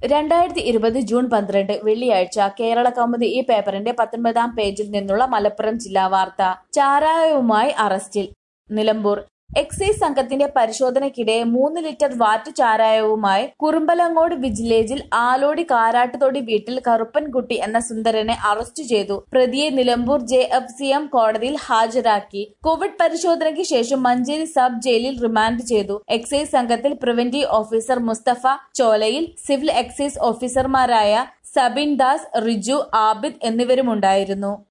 രണ്ടായിരത്തി ഇരുപത് ജൂൺ പന്ത്രണ്ട് വെള്ളിയാഴ്ച കേരള കൗമുദി ഈ പേപ്പറിന്റെ പത്തൊൻപതാം പേജിൽ നിന്നുള്ള മലപ്പുറം ജില്ലാ വാർത്ത ചാരായവുമായി അറസ്റ്റിൽ നിലമ്പൂർ എക്സൈസ് സംഘത്തിന്റെ പരിശോധനയ്ക്കിടെ മൂന്ന് ലിറ്റർ വാറ്റ് ചാരായവുമായി കുറുമ്പലങ്ങോട് വിജിലേജിൽ ആലോടി കാരാട്ടുതൊടി വീട്ടിൽ കറുപ്പൻകുട്ടി എന്ന സുന്ദരനെ അറസ്റ്റ് ചെയ്തു പ്രതിയെ Nilambur J F C M കോടതിയിൽ ഹാജരാക്കി കോവിഡ് പരിശോധനയ്ക്ക് ശേഷം മഞ്ചേരി സബ് ജയിലിൽ റിമാൻഡ് ചെയ്തു എക്സൈസ് സംഘത്തിൽ preventive officer Mustafa Cholayil civil excise ഓഫീസർമാരായ സബിൻ ദാസ് റിജു ആബിദ് എന്നിവരുമുണ്ടായിരുന്നു